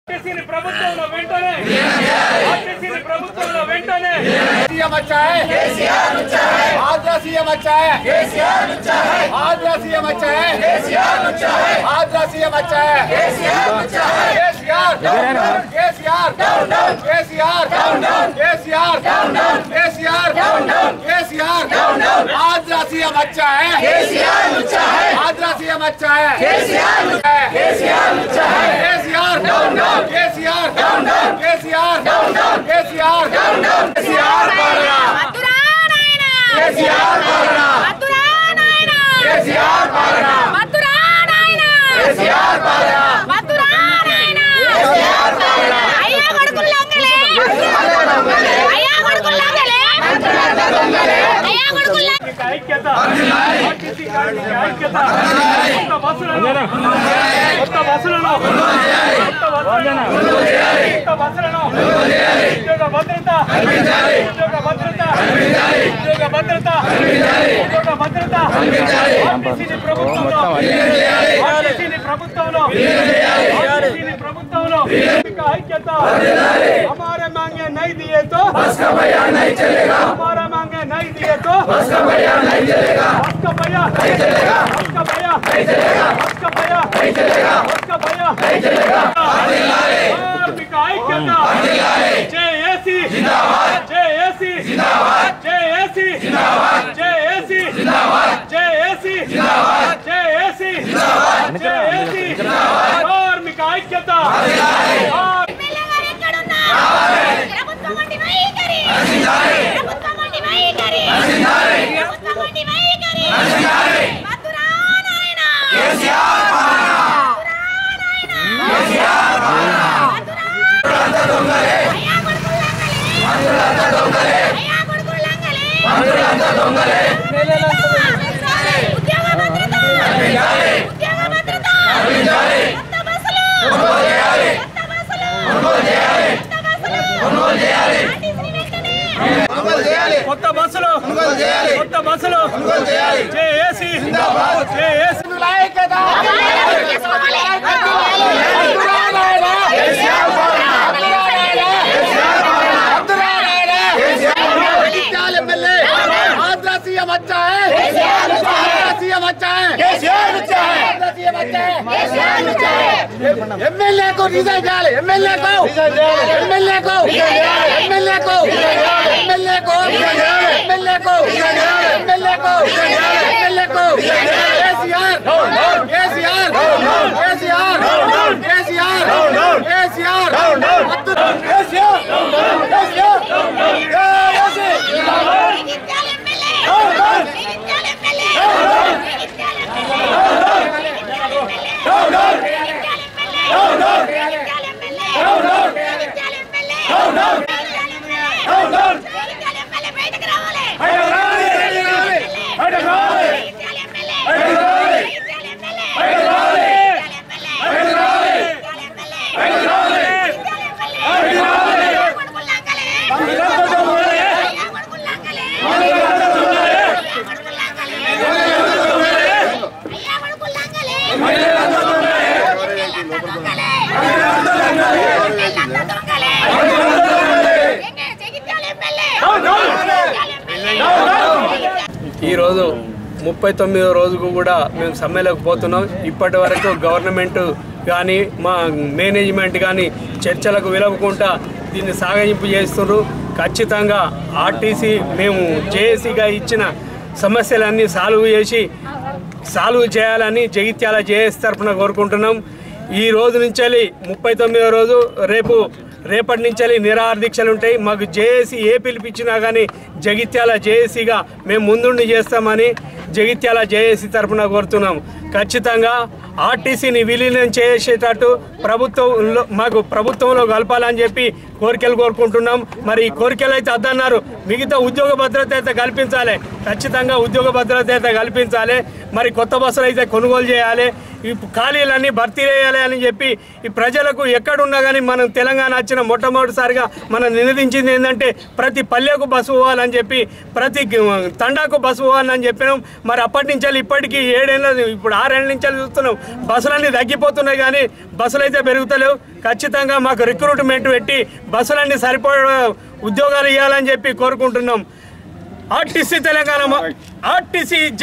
ఆర్టీసీని ప్రభుత్వంలో వెంటనే ఆర్టీసీని ప్రభుత్వంలో వెంటనే सीएम अच्छा है केसीआर अच्छा है आजरा सीएम अच्छा है केसीआर अच्छा है आजरा सीएम अच्छा है केसीआर अच्छा है आजरा सीएम अच्छा है केसीआर अच्छा है KCR down down KCR down down KCR down down KCR down down KCR down down KCR down down आजरा सीएम अच्छा है केसीआर अच्छा है आजरा सीएम अच्छा है केसीआर अच्छा है केसीआर अच्छा है KCR down down KCR down down KCR down down KCR down down KCR पालना మధురా నాయనా కేసీఆర్ పాలన మధురా నాయనా కేసీఆర్ పాలన మధురా నాయనా కేసీఆర్ పాలన మధురా నాయనా కేసీఆర్ పాలన అయ్యా కొడుకులు లంగలే అయ్యా కొడుకులు లంగలే అయ్యా కొడుకులు లంగలే కార్మిక ఐక్యత ఆర్టీసీ కార్మిక ఐక్యత కొత్త బస్సులను కొత్త బస్సులను కొత్త బస్సులను కొత్త బస్సులను ఉద్యోగ భద్రత ఉద్యోగ భద్రత ఉద్యోగ భద్రత ఉద్యోగ భద్రత ఆర్టీసీని ప్రభుత్వంలో ఆర్టీసీని ప్రభుత్వంలో ఆర్టీసీని ప్రభుత్వంలో కార్మిక ఐక్యత हमारे मांगे नहीं दिए तो बस का भैया नहीं चलेगा हमारा मांगे नहीं दिए तो बस का भैया नहीं चलेगा बस का भैया नहीं चलेगा बस का भैया नहीं चलेगा बस का भैया नहीं चलेगा बस का भैया नहीं चलेगा కార్మిక ఐక్యత జేఏసీ జిందాబాద్ జేఏసీ జిందాబాద్ జేఏసీ జిందాబాద్ జేఏసీ జిందాబాద్ జేఏసీ జిందాబాద్ జేఏసీ జిందాబాద్ జేఏసీ జిందాబాద్ కార్మిక ఐక్యత ఎమ్మెల్యే గారు ఎక్కడున్నా ప్రభుత్వం వంటి వైఖరి ప్రభుత్వం వంటి వైఖరి ప్రభుత్వం వంటి వైఖరి మధురా నాయనా మధురా నాయనా అయ్యా కొడుకులు లంగలే అయ్యా కొడుకులు లంగలే ఉద్యోగ భద్రత ఉద్యోగ భద్రత కొత్త బస్సులు కొత్త బస్సులు కొత్త బస్సులు ఆర్టీసీని వెంటనే కొత్త బస్సులు కొత్త బస్సులు జేఏసీ జేఏసీ ఐక్యత చేసుకోవాలి జగిత్యాల ఎమ్మెల్యే ఆంధ్ర సీఎం వచ్చా है ఆంధ్ర సీఎం వచ్చా है కేసీఆర్ వచ్చా है ఆంధ్ర సీఎం వచ్చా है ఎమ్మెల్యే को रिजाइन చేయాలి ఎమ్మెల్యే को ఎమ్మెల్యే को ఎమ్మెల్యే को ఎమ్మెల్యే को ఎమ్మెల్యే को ఎమ్మెల్యే को ఎమ్మెల్యే को KCR KCR KCR KCR KCR KCR KCR Jagtial MLA Jagtial MLA Jagtial MLA Jagtial MLA Jagtial MLA Jagtial MLA Jagtial MLA బయటకు రావాలి జగిత్యాల ఎమ్మెల్యే జగిత్యాల ఎమ్మెల్యే ఈరోజు ముప్పై తొమ్మిదో రోజుకు కూడా మేము సమ్మెలోకి పోతున్నాం ఇప్పటి వరకు గవర్నమెంట్ కానీ మా మేనేజ్మెంట్ కానీ చర్చలకు విలవకుండా దీన్ని సాగయింపు చేస్తున్నారు ఖచ్చితంగా ఆర్టీసీ మేము జేఏసీగా ఇచ్చిన సమస్యలన్నీ సాల్వ్ చేసి సాల్వ్ చేయాలని జగిత్యాల జేఏసీ తరఫున కోరుకుంటున్నాం ఈ రోజు నుంచి ముప్పై తొమ్మిదో రోజు రేపు రేపటి నుంచి నిరాహార దీక్షలు ఉంటాయి మాకు జేఏసీ ఏ పిలిపించినా కానీ జగిత్యాల జేఏసీగా మేము ముందుండి చేస్తామని జగిత్యాల జేఏసీ తరఫున కోరుతున్నాం ఖచ్చితంగా ఆర్టీసీని విలీనం చేసేటట్టు ప్రభుత్వంలో మాకు ప్రభుత్వంలో కలపాలని చెప్పి కోరికలు కోరుకుంటున్నాం మరి ఈ కోరికలు అయితే అద్దన్నారు మిగతా ఉద్యోగ భద్రత అయితే కల్పించాలి ఖచ్చితంగా ఉద్యోగ భద్రత అయితే కల్పించాలి మరి కొత్త బస్సులు అయితే కొనుగోలు చేయాలి ఈ ఖాళీలన్నీ భర్తీ చేయాలి అని చెప్పి ఈ ప్రజలకు ఎక్కడున్నా కానీ మనం తెలంగాణ వచ్చిన మొట్టమొదటిసారిగా మనం నినదించింది ఏంటంటే ప్రతి పల్లెకు బస్సు పోవాలని చెప్పి ప్రతి గి- తండాకు బస్సు పోవాలని చెప్పినాం మరి అప్పటి నుంచి ఇప్పటికీ ఏడేళ్ళ ఇప్పుడు ఆరేళ్ళ నుంచి చూస్తున్నాం బస్సులన్నీ తగ్గిపోతున్నాయి కానీ బస్సులు అయితే పెరుగుతలేవు ఖచ్చితంగా మాకు రిక్రూట్మెంట్ పెట్టి బస్సులన్నీ సరిపడ ఉద్యోగాలు ఇవ్వాలని చెప్పి కోరుకుంటున్నాం ఆర్టీసీ తెలంగాణ ఆర్టీసీ